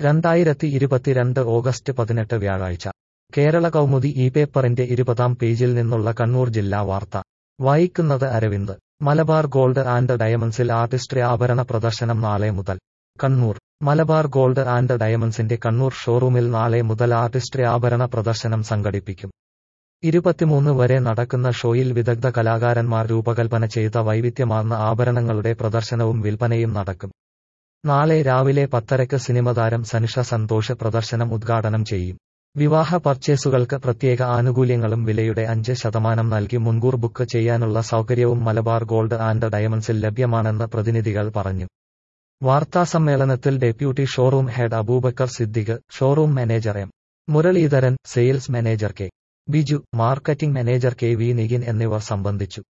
രണ്ടായിരത്തി ഇരുപത്തിരണ്ട് ഓഗസ്റ്റ് പതിനെട്ട് വ്യാഴാഴ്ച കേരള കൗമുദി ഈ പേപ്പറിന്റെ ഇരുപതാം പേജിൽ നിന്നുള്ള കണ്ണൂർ ജില്ലാ വാർത്ത വായിക്കുന്നത് അരവിന്ദ് മലബാർ ഗോൾഡ് ആൻഡ് ഡയമണ്ട്സിൽ ആർട്ടിസ്ട്രി ആഭരണ പ്രദർശനം നാളെ മുതൽ കണ്ണൂർ മലബാർ ഗോൾഡ് ആൻഡ് ഡയമണ്ട്സിന്റെ കണ്ണൂർ ഷോറൂമിൽ നാളെ മുതൽ ആർട്ടിസ്ട്രി ആഭരണ പ്രദർശനം സംഘടിപ്പിക്കും ഇരുപത്തിമൂന്ന് വരെ നടക്കുന്ന ഷോയിൽ വിദഗ്ധ കലാകാരന്മാർ രൂപകൽപ്പന ചെയ്ത വൈവിധ്യമാർന്ന ആഭരണങ്ങളുടെ പ്രദർശനവും വിൽപ്പനയും നടക്കും നാളെ രാവിലെ പത്തരയ്ക്ക് സിനിമ താരം സനിഷ സന്തോഷ് പ്രദർശനം ഉദ്ഘാടനം ചെയ്യും വിവാഹ പർച്ചേസുകൾക്ക് പ്രത്യേക ആനുകൂല്യങ്ങളും വിലയുടെ അഞ്ച് ശതമാനം നൽകി മുൻകൂർ ബുക്ക് ചെയ്യാനുള്ള സൗകര്യവും മലബാർ ഗോൾഡ് ആൻഡ് ഡയമണ്ട്സിൽ ലഭ്യമാണെന്ന് പ്രതിനിധികൾ പറഞ്ഞു വാർത്താസമ്മേളനത്തിൽ deputy showroom head Aboobacker Siddique showroom manager M Muraleedharan sales manager K Biju marketing manager K V Nigin എന്നിവർ സംബന്ധിച്ചു